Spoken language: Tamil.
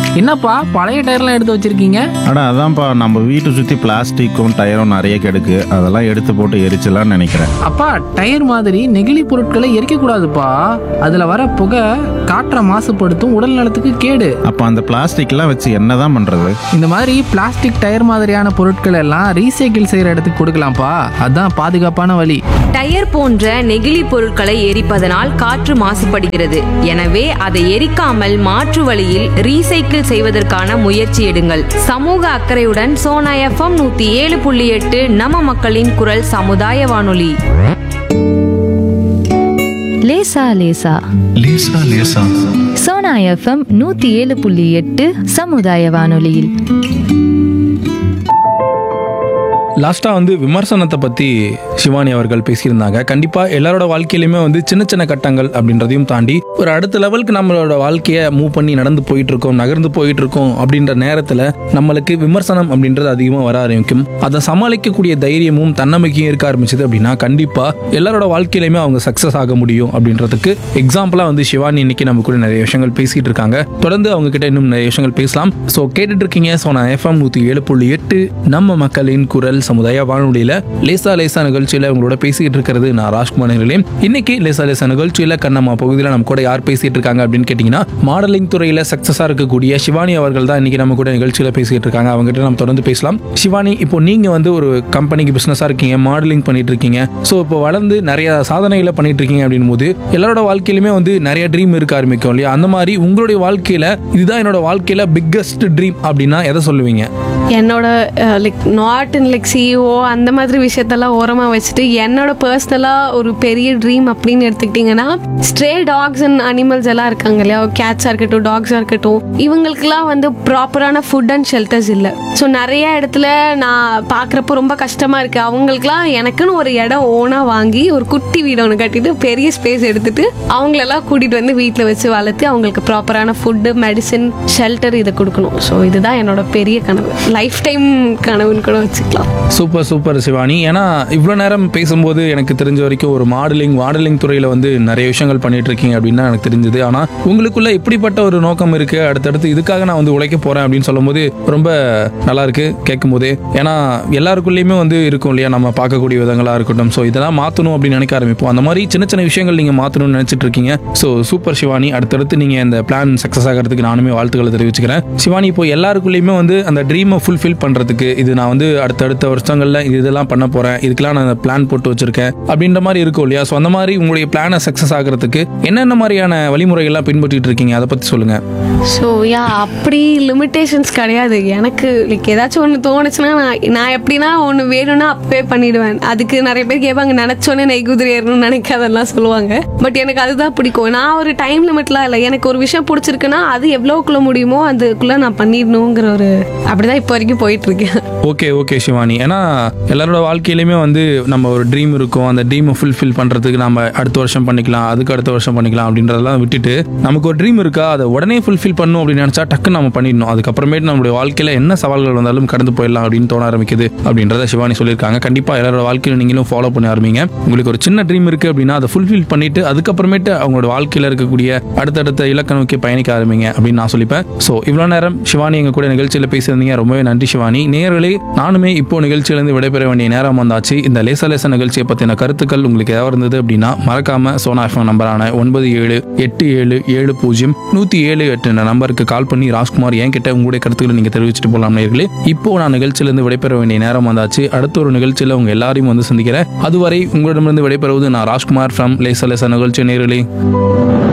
என்னப்பா பழைய டயர்லாம் எடுத்து வச்சிருக்கீங்க அட அதான்ப்பா நம்ம வீட்டை சுற்றி பிளாஸ்டிக்கும் டயரும் நிறைய கிடக்கு அதெல்லாம் எடுத்து போட்டு எரிச்சலாம்னு நினைக்கிறேன் அப்பா டயர் மாதிரி நெகிழி பொருட்களை எரிக்க கூடாதுப்பா அதுல வர புகை காற்றை மாசுபடுத்தும் உடல் நலத்துக்கு கேடு அப்போ அந்த பிளாஸ்டிக்லாம் வச்சு என்னதான் பண்ணுறது இந்த மாதிரி பிளாஸ்டிக் டயர் மாதிரியான பொருட்கள் எல்லாம் ரீசைக்கிள் செய்யற இடத்துக்கு கொடுக்கலாம்ப்பா அதான் பாதுகாப்பான வழி டயர் போன்ற நெகிழி பொருட்களை எரிப்பதனால் காற்று மாசுபடுகிறது எனவே அதை எரிக்காமல் மாற்று வழியில் ரீசைக்கிள் செய்வதற்கான முயற்சி எடுங்கள் சமூக அக்கறையுடன் சோனா எஃப்எம் நூத்தி ஏழு புள்ளி எட்டு நம்ம மக்களின் குரல் சமுதாய வானொலி லேசா லேசா லேசா லேசா சோனா எஃப்எம் நூத்தி ஏழு புள்ளி எட்டு சமுதாய வானொலியில் லாஸ்ட்டாக வந்து விமர்சனத்தை பற்றி சிவானி அவர்கள் பேசியிருந்தாங்க கண்டிப்பாக எல்லாரோட வாழ்க்கையிலுமே வந்து சின்ன சின்ன கட்டங்கள் அப்படின்றதையும் தாண்டி ஒரு அடுத்த லெவலுக்கு நம்மளோட வாழ்க்கையை மூவ் பண்ணி நடந்து போயிட்டு இருக்கோம் நகர்ந்து போயிட்டு இருக்கோம் அப்படின்ற நேரத்தில் நம்மளுக்கு விமர்சனம் அப்படின்றது அதிகமாக வர ஆரம்பிக்கும் அதை சமாளிக்கக்கூடிய தைரியமும் தன்னம்பிக்கையும் இருக்க ஆரம்பிச்சது அப்படின்னா கண்டிப்பாக எல்லாரோட வாழ்க்கையிலுமே அவங்க சக்ஸஸ் ஆக முடியும் அப்படின்றதுக்கு எக்ஸாம்பிளாக வந்து சிவானி இன்னைக்கு நம்ம கூட நிறைய விஷயங்கள் பேசிட்டு இருக்காங்க தொடர்ந்து அவங்க கிட்ட இன்னும் நிறைய விஷயங்கள் பேசலாம் ஸோ கேட்டுட்டு இருக்கீங்க ஸோ நான் எஃப்எம் நூற்றி ஏழு புள்ளி எட்டு நம்ம மக்களின் குரல் சமுதாய வானொலியில லேசா லேசா நிகழ்ச்சியில உங்களோட பேசிட்டு இருக்கிறது நான் ராஜ்குமார் நிலையம் இன்னைக்கு லேசா லேசா நிகழ்ச்சியில கண்ணம்மா பகுதியில் நம்ம கூட யார் பேசிட்டு இருக்காங்க அப்படின்னு கேட்டீங்கன்னா மாடலிங் துறையில சக்சஸா இருக்கக்கூடிய சிவானி அவர்கள் தான் இன்னைக்கு நம்ம கூட நிகழ்ச்சியில பேசிட்டு இருக்காங்க அவங்க கிட்ட நம்ம தொடர்ந்து பேசலாம் சிவானி இப்போ நீங்க வந்து ஒரு கம்பெனிக்கு பிசினஸா இருக்கீங்க மாடலிங் பண்ணிட்டு இருக்கீங்க ஸோ இப்போ வளர்ந்து நிறைய சாதனைகளை பண்ணிட்டு இருக்கீங்க அப்படின் போது எல்லாரோட வாழ்க்கையிலுமே வந்து நிறைய ட்ரீம் இருக்க ஆரம்பிக்கும் இல்லையா அந்த மாதிரி உங்களுடைய வாழ்க்கையில இதுதான் என்னோட வாழ்க்கையில பிக்கஸ்ட் ட்ரீம் அப்படின்னா எதை சொல்லுவீங்க என்னோட like not in like CEO அந்த மாதிரி விஷயத்தெல்லாம் ஓரமாக வச்சுட்டு என்னோட பர்சனலாக ஒரு பெரிய ட்ரீம் அப்படின்னு எடுத்துக்கிட்டிங்கன்னா ஸ்ட்ரே டாக்ஸ் அண்ட் அனிமல்ஸ் எல்லாம் இருக்காங்க இல்லையா கேட்ஸாக இருக்கட்டும் டாக்ஸாக இருக்கட்டும் இவங்களுக்குலாம் வந்து ப்ராப்பரான ஃபுட் அண்ட் ஷெல்டர்ஸ் இல்லை ஸோ நிறைய இடத்துல நான் பார்க்குறப்போ ரொம்ப கஷ்டமாக இருக்குது அவங்களுக்குலாம் எனக்குன்னு ஒரு இடம் ஓனாக வாங்கி ஒரு குட்டி வீடு ஒன்று கட்டிட்டு பெரிய ஸ்பேஸ் எடுத்துட்டு அவங்களெல்லாம் கூட்டிகிட்டு வந்து வீட்டில் வச்சு வளர்த்து அவங்களுக்கு ப்ராப்பரான ஃபுட்டு மெடிசின் ஷெல்டர் இதை கொடுக்கணும் ஸோ இதுதான் என்னோட பெரிய கனவு லைஃப் டைம் கனவுன்னு கூட வச்சுக்கலாம் சூப்பர் சூப்பர் சிவானி ஏன்னா இவ்வளோ நேரம் பேசும்போது எனக்கு தெரிஞ்ச வரைக்கும் ஒரு மாடலிங் மாடலிங் துறையில் வந்து நிறைய விஷயங்கள் பண்ணிட்டு இருக்கீங்க அப்படின்னு தான் எனக்கு தெரிஞ்சது ஆனால் உங்களுக்குள்ள இப்படிப்பட்ட ஒரு நோக்கம் இருக்கு அடுத்தடுத்து இதுக்காக நான் வந்து உழைக்க போறேன் அப்படின்னு சொல்லும்போது ரொம்ப நல்லா இருக்கு கேட்கும் போதே ஏன்னா எல்லாருக்குள்ளேயுமே வந்து இருக்கும் இல்லையா நம்ம பார்க்கக்கூடிய விதங்களா இருக்கட்டும் ஸோ இதெல்லாம் மாற்றணும் அப்படின்னு நினைக்க ஆரம்பிப்போம் அந்த மாதிரி சின்ன சின்ன விஷயங்கள் நீங்கள் மாற்றணும்னு நினைச்சிட்டு இருக்கீங்க ஸோ சூப்பர் சிவானி அடுத்தடுத்து நீங்கள் இந்த பிளான் சக்ஸஸ் ஆகிறதுக்கு நானுமே வாழ்த்துக்களை தெரிவிச்சுக்கிறேன் சிவானி இப்போ எல்லாருக்குள்ளேயுமே வந்து அந்த ட்ரீமை ஃபுல்ஃபில் பண்ணுறதுக்கு இது நான் வந்து அடுத்தடுத்த வருஷங்களில் இது இதெல்லாம் பண்ண போகிறேன் இதுக்கெல்லாம் நான் பிளான் போட்டு வச்சிருக்கேன் அப்படின்ற மாதிரி இருக்கும் இல்லையா ஸோ அந்த மாதிரி உங்களுடைய பிளானை சக்ஸஸ் ஆகிறதுக்கு என்னென்ன மாதிரியான வழிமுறைகள்லாம் பின்பற்றிட்டு இருக்கீங்க அதை பற்றி சொல்லுங்கள் ஸோ யா அப்படி லிமிட்டேஷன்ஸ் கிடையாது எனக்கு லைக் ஏதாச்சும் ஒன்று தோணுச்சுன்னா நான் நான் எப்படின்னா ஒன்று வேணும்னா அப்பவே பண்ணிடுவேன் அதுக்கு நிறைய பேர் கேட்பாங்க நினச்சோன்னே நெய் குதிரை ஏறணும்னு நினைக்காதெல்லாம் சொல்லுவாங்க பட் எனக்கு அதுதான் பிடிக்கும் நான் ஒரு டைம் லிமிட்லாம் இல்லை எனக்கு ஒரு விஷயம் பிடிச்சிருக்குன்னா அது எவ்வளோக்குள்ள முடியுமோ அதுக்குள்ளே நான் பண்ணிடணுங்கிற ஒரு அப்படிதான் இப்போ வரைக்கும் போயிட்டு இருக்கேன் ஓகே ஓகே சிவானி ஏன்னா எல்லாரோட வாழ்க்கையிலுமே வந்து நம்ம ஒரு ட்ரீம் இருக்கும் அந்த ட்ரீமை ஃபுல்ஃபில் பண்ணுறதுக்கு நம்ம அடுத்த வருஷம் பண்ணிக்கலாம் அதுக்கு அடுத்த வருஷம் பண்ணிக்கலாம் அப்படின்றதெல்லாம் விட்டுட்டு நமக்கு ஒரு ட்ரீம் இருக்கா அதை உடனே ஃபுல்ஃபில் பண்ணணும் அப்படின்னு நினச்சா டக்குன்னு நம்ம பண்ணிடணும் அதுக்கப்புறமேட்டு நம்மளுடைய வாழ்க்கையில் என்ன சவால்கள் வந்தாலும் கடந்து போயிடலாம் அப்படின்னு தோண ஆரம்பிக்குது அப்படின்றத சிவானி சொல்லியிருக்காங்க கண்டிப்பாக எல்லாரோட வாழ்க்கையில் நீங்களும் ஃபாலோ பண்ண ஆரம்பிங்க உங்களுக்கு ஒரு சின்ன ட்ரீம் இருக்குது அப்படின்னா அதை ஃபுல்ஃபில் பண்ணிட்டு அதுக்கப்புறமேட்டு அவங்களோட வாழ்க்கையில் இருக்கக்கூடிய அடுத்தடுத்த இலக்க நோக்கி பயணிக்க ஆரம்பிங்க அப்படின்னு நான் சொல்லிப்பேன் ஸோ இவ்வளோ நேரம் சிவானி எங்க கூட நிகழ்ச்சியில் பேசியிருந்தீங்க ரொம்பவே நன்றி சிவானி நேயர்களே நானுமே இப்போ நிகழ்ச்சியிலேருந்து விடைபெற வேண்டிய நேரம் வந்தாச்சு இந்த லேச லேச நிகழ்ச்சியை பற்றின கருத்துக்கள் உங்களுக்கு ஏதாவது இருந்தது அப்படின்னா மறக்காம சோனா எஃப்எம் நம்பரான ஒன்பது ஏழு எட்டு ஏழு ஏழு பூஜ்ஜியம் நூற்றி ஏழு எட்டு என்ற நம்பருக்கு கால் பண்ணி ராஜ்குமார் என்கிட்ட உங்களுடைய கருத்துக்களை நீங்கள் தெரிவிச்சுட்டு போகலாம் நேயர்களே இப்போ நான் நிகழ்ச்சியிலேருந்து விடைபெற வேண்டிய நேரம் வந்தாச்சு அடுத்த ஒரு நிகழ்ச்சியில் உங்க எல்லாரையும் வந்து சந்திக்கிறேன் அதுவரை உங்களிடமிருந்து விடைபெறுவது நான் ராஜ்குமார் ஃப்ரம் லேச லேச நிகழ்ச்சி நேயர்களே